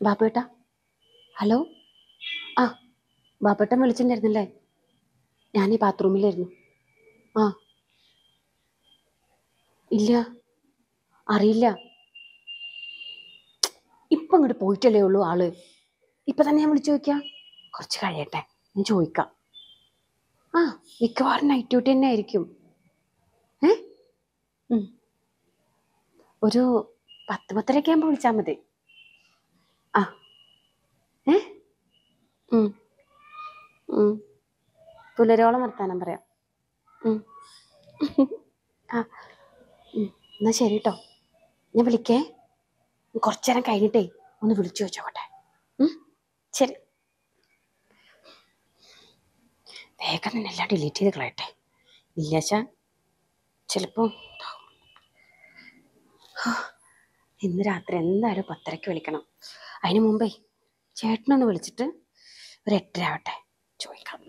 ബാബേട്ട hello ആ ബാബേട്ടൻ വിളിച്ചിട്ടുണ്ടായിരുന്നില്ലേ ഞാൻ ഈ ബാത്റൂമിലായിരുന്നു ആ ഇല്ല അറിയില്ല ഇപ്പം അങ്ങോട്ട് പോയിട്ടല്ലേ ഉള്ളൂ ആള് ഇപ്പം തന്നെ ഞാൻ വിളിച്ചു ചോദിക്കാം കുറച്ച് കഴിയട്ടെ ഞാൻ ചോദിക്കാം ആ മിക്കവാറും നൈറ്റ് ഡ്യൂട്ടി തന്നെ ആയിരിക്കും ഏ ഉം. ഒരു പത്ത് പത്തരയൊക്കെ ആകുമ്പോൾ വിളിച്ചാൽ മതി ആ ഏ ഉം. ഉം. പുലരോളം വർത്താനം പറയാം ഉം. ആ ഉം. എന്നാ ശരി കേട്ടോ ഞാൻ വിളിക്കേ കുറച്ചു നേരം കഴിഞ്ഞിട്ടേ ഒന്ന് വിളിച്ചു വെച്ചോട്ടെ ഉം. ശരി വേഗം തന്നെ എല്ലാം ഡിലീറ്റ് ചെയ്ത് കളയട്ടെ ഇല്ലാച്ചാ ചിലപ്പോൾ ഇന്ന് രാത്രി എന്തായാലും പത്തരയ്ക്ക് വിളിക്കണം അതിന് മുമ്പേ ചേട്ടനൊന്ന് വിളിച്ചിട്ട് ഒരു എട്ടര ആവട്ടെ ചോദിക്കാം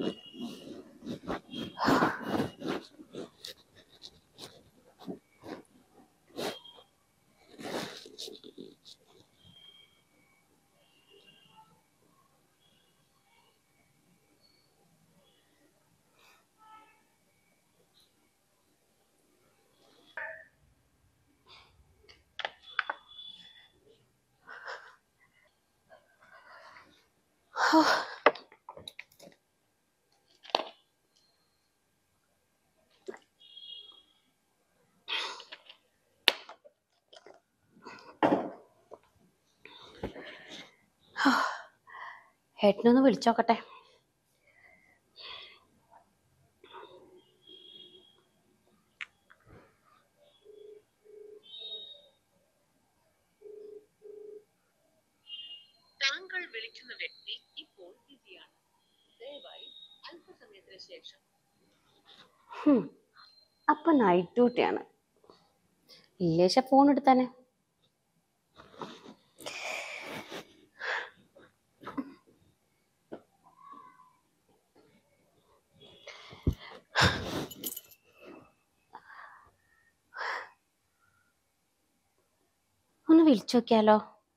ഏട്ടനൊന്ന് വിളിച്ചോക്കട്ടെ താങ്കൾ വിളിക്കുന്ന വ്യക്തി ഇപ്പോൾ ബിസിയാണ് ദയവായി അല്പസമയത്തിന് ശേഷം ഹും. അപ്പൊ നൈറ്റ് ഡ്യൂട്ടിയാണ് ഇല്ലേശ ഫോൺ എടുത്താനെ ഒന്ന് വിളിച്ചു നോക്കിയാലോ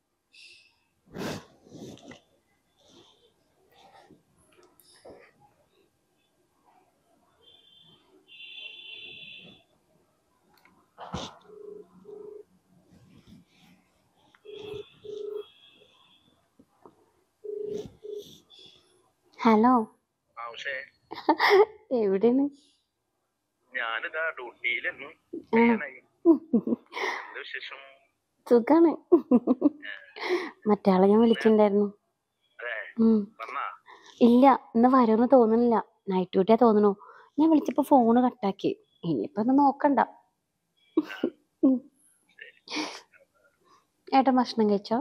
ഹലോ ആ പക്ഷേ എവിടെയാണ് ഞാനിതാ ഡ്യൂട്ടിയിലെന്നു ആ. ചെയ്യാനായി എന്ത് വിശേഷം സുഖാണ് മറ്റാളെ ഞാൻ വിളിച്ചിട്ടുണ്ടായിരുന്നു അതെ ഉം. വന്നാ ഇല്ല ഇന്ന് വരുമെന്ന് തോന്നുന്നില്ല നൈറ്റ് ഡ്യൂട്ടിയാ തോന്നണു ഞാൻ വിളിച്ചപ്പോ ഫോണ് കട്ടാക്കി ഇനിയിപ്പോ ഒന്ന് നോക്കണ്ട ഉം. ഏട്ടൻ ഭക്ഷണം കഴിച്ചോ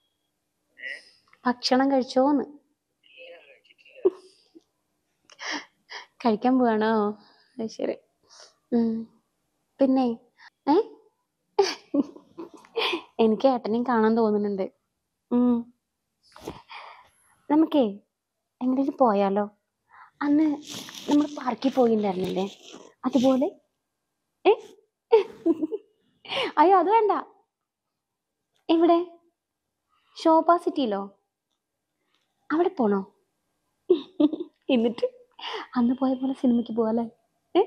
ഭക്ഷണം കഴിച്ചോന്ന് കഴിക്കാൻ പോവാണോ അത് ശരി ഉം. പിന്നെ ഏ എനിക്ക് ഏട്ടനെയും കാണാൻ തോന്നുന്നുണ്ട് ഉം. നമുക്കേ എങ്ങനെയും പോയാലോ അന്ന് നമ്മൾ പാർക്കിൽ പോയിണ്ടായിരുന്നില്ലേ അതുപോലെ ഏ അയ്യോ അത് വേണ്ട എവിടെ ശോഭ സിറ്റിയിലോ അവിടെ പോണോ എന്നിട്ട് അന്ന് പോയ പോലെ സിനിമയ്ക്ക് പോവാല്ലേ ഏ?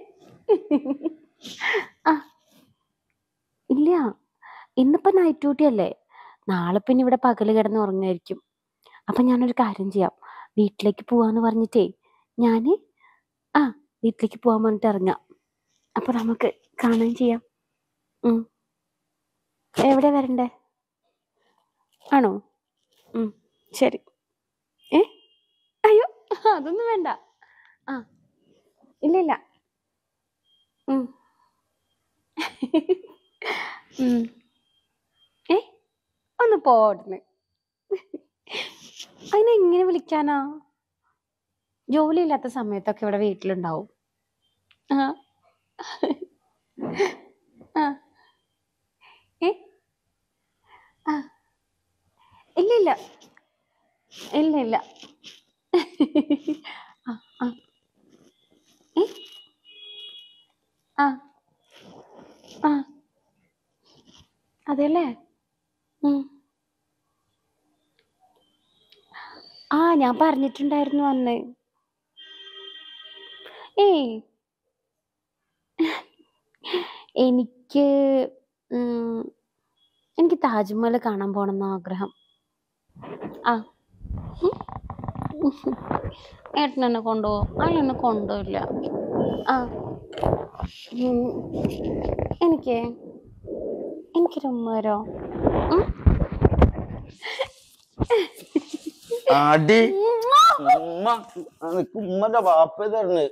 ആ ഇല്ല ഇന്നിപ്പോ നൈറ്റ് ഡ്യൂട്ടി അല്ലേ നാളെ പിന്നെ ഇവിടെ പകല് കിടന്ന് ഉറങ്ങായിരിക്കും അപ്പൊ ഞാനൊരു കാര്യം ചെയ്യാം വീട്ടിലേക്ക് പോവാന്ന് പറഞ്ഞിട്ടേ ഞാന് ആ വീട്ടിലേക്ക് പോവാൻ പറഞ്ഞിട്ട് ഇറങ്ങാം അപ്പൊ നമുക്ക് കാണുകയും ചെയ്യാം ഉം. എവിടെ വരണ്ടേ ആണോ ഉം, ശരി ഏ അയ്യോ അതൊന്നും വേണ്ട ആ ഇല്ല ഇല്ല ഉം. ഉം. ഏ ഒന്ന് പോടുന്ന് അതിനെങ്ങനെ വിളിക്കാനാ ജോലിയില്ലാത്ത സമയത്തൊക്കെ ഇവിടെ വീട്ടിലുണ്ടാവും ആ ആ ഏ ആ ഇല്ല ഇല്ല ഇല്ല ഇല്ല ആ ആ ഏ ആ ആ അതെല്ലേ ഉം ആ ഞാൻ പറഞ്ഞിട്ടുണ്ടായിരുന്നു അന്ന് ഏയ് എനിക്ക് ഉം, എനിക്ക് താജ്മഹൽ കാണാൻ പോണെന്ന് ആഗ്രഹം ആ ഏട്ടൻ എന്നെ കൊണ്ടുപോകും അയാൾ എന്നെ കൊണ്ടുപോയില്ല ആ ഉം, എനിക്ക് എനിക്കൊരു ഉമ്മ വരോ ഉം? അടി ഉമ്മ അനക്ക് ഉമ്മന്റെ ബാപ്പ തരുന്നത്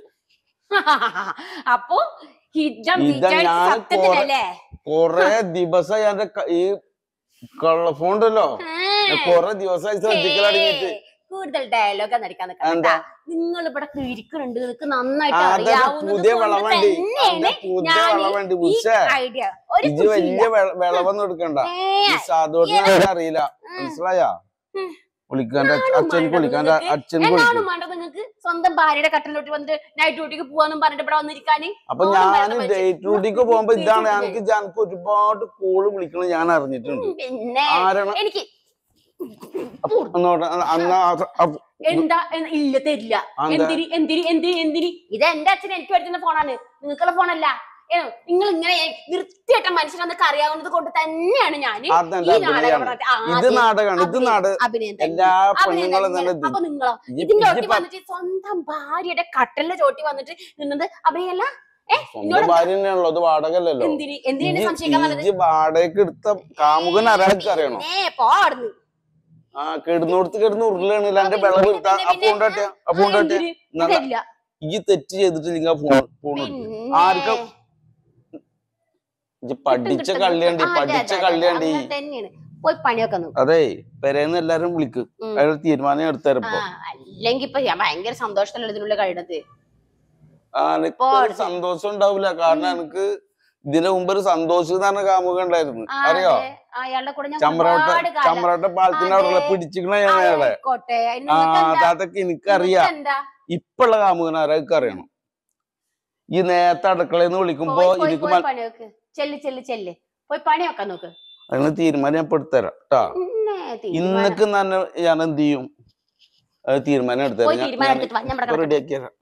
അപ്പൊ ഹിജം ഇതാ വിചാരിച്ച ഞാൻ സത്യത്തിലല്ലേ കൊറേ ദിവസമായി എന്റെ ക- ഈ കള്ള ഫോൺ ഉണ്ടല്ലോ ഞാൻ കൊറേ ദിവസമായി ശ്രദ്ധിക്കലടങ്ങിട്ട് കൂടുതൽ ഡയലോഗ് നടിക്കാൻ നിൽക്കണ്ട എന്താ? നിങ്ങൾ ഇവിടെ ഇരിക്കുന്നുണ്ട് നിനക്ക് നന്നായിട്ട് അതൊക്കെ അറിയാവുന്നത് പുതിയ കൊണ്ട് വിളവണ്ടി തന്നെയാണ് അതെ പുതിയ ഞാൻ ഈ- വിളവണ്ടി ഈ ബുഷേ ഐഡിയ ഒരു ഇജ് വലിയ വെള- വിളവൊന്നും എടുക്കണ്ട ഈ സാധുവിനെ അറിയില്ല മനസ്സിലായാ ഉം. വിളിക്കാന്റെ ഞാനും അച്ഛൻ വേണ്ടത് വിളിക്കാന്റെ നിനക്ക്. അച്ഛൻ എന്നാണ് വിളിക്കും വേണ്ടത് നിങ്ങൾക്ക് സ്വന്തം ഭാര്യയുടെ കട്ടിലോട്ട് വന്നിട്ട് നൈറ്റ് ഡ്യൂട്ടിക്ക് പോവാന്നും പറഞ്ഞിട്ട് ഇവിടെ വന്നിരിക്കാന് അപ്പൊ ഓണം ഞാൻ വേണ്ട വെച്ച്. ഡേറ്റ് ഡ്യൂട്ടിക്ക് പോകുമ്പോ ഡേറ്റ് ഇതാണ് ഡ്യൂട്ടിക്ക്. എനിക്ക് എനിക്ക് ഒരുപാട് കോള് വിളിക്കണം ഞാൻ അറിഞ്ഞിട്ടുണ്ട് പിന്നെ ആരാണ് എനിക്ക് അപ്പൊ ഒന്നോട്ടെ, അന്ന് ആ- അപ്പൊ എന്താ എന്ന് ഇല്ല തരില്ല അതെന്താ? എന്തിരി എന്തിരി എന്തിരി എന്തിരി ഇത് എന്റെ അച്ഛൻ എനിക്ക് വരുത്തുന്ന ഫോണാണ് നിങ്ങൾക്കുള്ള ഫോണല്ല നിങ്ങൾ ഇങ്ങനെ വൃത്തിയായിട്ട മനുഷ്യനെന്നൊക്കെ അറിയാവുന്നത് കൊണ്ട് തന്നെയാണ് ഞാൻ ഈ അതെന്താ നാടകം അഭിനയാണ് പറഞ്ഞിട്ട് ആ, ഇത് അതെ, നാടകമാണ് ഇത് അഭിനയം, നാട് അഭിനയം തന്നെ. എല്ലാ അഭിനയം പെണ്ണുങ്ങളും തന്നെ. തന്നെ ഇത്. അപ്പൊ നിങ്ങളോ ഇജ്ജ് ഇതിന്റെ ഇജ്ജ് ഒട്ടി പ- വന്നിട്ട് സ്വന്തം ഭാര്യയുടെ കട്ടലിന്റെ ചോട്ടി വന്നിട്ട് നിന്നത് അഭിനയല്ല ഏ സ്വന്തം എന്നോട് ഭാര്യ തന്നെയാണല്ലോ അത് വാടകല്ലോ എന്തിന് എന്തിനാണ് സംശയിക്കാൻ വന്നത് ഇജ്ജ് വാടകയ്ക്ക് എടുത്ത കാമുകൻ ആരാൾക്ക് അറിയണോ ഏ പോടുന്നു ആ കിടന്നോടത്ത് കിടന്ന് ഉരുളാണില്ല എന്റെ വിളവ് പിന്നെ, എടുത്താ പിന്നെ, അപ്പൊ കൊണ്ടോട്ടെ അപ്പൊ കൊണ്ടോട്ടെ നല്ല- തരില്ല ഇജ്ജ് തെറ്റ് ചെയ്തിട്ടില്ലെങ്കിൽ ആ ഫോൺ ഫോൺ പിന്നെ ആർക്കും ഇജ്ജ് പഠിച്ച കിട്ടും, കള്ളിയാണ്ടി ആ, അതെ, പഠിച്ച അതെ, അതെ, കള്ളിയാണ്ടി അങ്ങനെ തന്നെയാണ് പോയി പണിയൊക്കെ നോക്കും അതെ പെരേന്ന് എല്ലാരും വിളിക്കും ഉം. അയാൾ തീരുമാനം എടുത്തരപ്പോ അല്ലെങ്കിൽ ഇപ്പൊ ഞാൻ ഭയങ്കര സന്തോഷത്തിലുള്ള ഇതിനുള്ള കഴിയുന്നത് ആ എനിക്ക് പോ ഒരു സന്തോഷം ഉണ്ടാവില്ല കാരണം എനിക്ക് ഇതിനു മുമ്പ് ഒരു സന്തോഷം എന്ന് പറഞ്ഞ കാമുക ഉണ്ടായിരുന്നു അറിയോ അയാളുടെ കൂടെ ഞാൻ ചമ്രവട്ട ഒരുപാട് കാലം ചമ്രവട്ട പാലത്തിന്റെ അവിടെ അതെ. പിടിച്ചിക്കണ ഞാൻ അയാളെ ആയിക്കോട്ടെ അതിന് ആ നിങ്ങൾക്ക് എന്താ? അതൊക്കെ എനിക്കറിയാം നിങ്ങൾക്ക് എന്താ ഇപ്പുള്ള കാമുകൻ ആരൊക്കെ അറിയണം ഈ നേരത്തെ അടുക്കളയിൽ നിന്ന് വിളിക്കുമ്പോ പോയി പോയി എനിക്ക് പോയി പണി നോക്ക് ചെല്ല് ചെല്ല് ചെല്ല് പോയി പണിയൊക്കെ നോക്ക് അതിന് തീരുമാനം ഞാൻ ഇപ്പൊ എടുത്തരാം കേട്ടാ പിന്നെ തീരുമാനം. ഇന്നക്ക് തന്നെ ഞാൻ എന്ത് ചെയ്യും അത് തീരുമാനം പോയി തീരുമാനം എടുത്തിട്ട് വാ, ഞാൻ ഇവിടെ എടുത്തരാം കിടക്കട്ടെ. റെഡിയാക്കി തരാം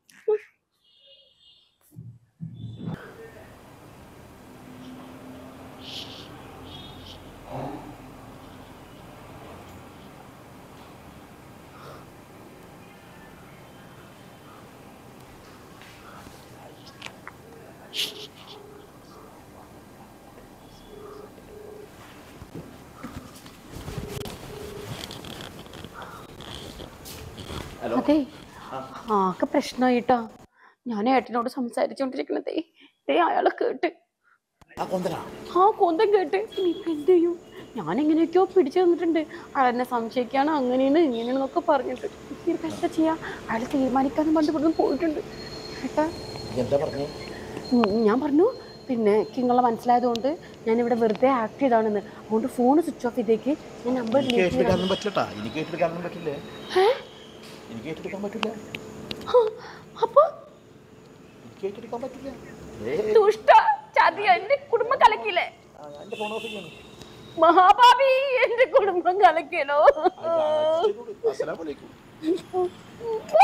അതെ ആകെ പ്രശ്നമായിട്ടോ ഞാൻ ഏട്ടനോട് സംസാരിച്ചോണ്ടിരിക്കണതേ ദേ അയാളെ കേട്ട് ആ കൊന്തം കേട്ട് ഇനിയിപ്പൊ എന്ത് ചെയ്യും ഞാൻ എങ്ങനെയൊക്കെയോ പിടിച്ചു തന്നിട്ടുണ്ട് അയാൾ എന്നെ സംശയിക്കാണ് അങ്ങനെയാണ് ഇങ്ങനെയാണെന്നൊക്കെ പറഞ്ഞിട്ട് ഇനിയിപ്പോ എന്താ ചെയ്യാ അയാൾ തീരുമാനിക്കാന്ന് പറഞ്ഞിട്ട് ഇവിടുന്ന് പോയിട്ടുണ്ട് ഏട്ടാ എന്താ പറഞ്ഞു ഉം, ഞാൻ പറഞ്ഞു പിന്നെ നിങ്ങളെ മനസ്സിലായതുകൊണ്ട് ഞാൻ ഇവിടെ വെറുതെ ആക്ട് ചെയ്താണെന്ന് അതുകൊണ്ട് ഫോൺ സ്വിച്ച് ഓഫ് ചെയ്തേക്ക് ഞാൻ നമ്പർ എനിക്ക് ഏറ്റെടുക്കാനൊന്നും പറ്റില്ലട്ടാ എനിക്ക് ഏറ്റെടുക്കാനൊന്നും പറ്റില്ലേ എനിക്ക് ഏറ്റെടുക്കാൻ പറ്റില്ല അപ്പൊ എനിക്ക് ഏറ്റെടുക്കാൻ പറ്റില്ല ഏ ദുഷ്ട ചതി എന്റെ കുടുംബം കലക്കില്ലേ എന്റെ ഫോൺ ഓഫ് ചെയ്യണം മഹാഭാവി എന്റെ കുടുംബം കലക്കിയല്ലോ അസ്സലാമലൈക്കും ഉം.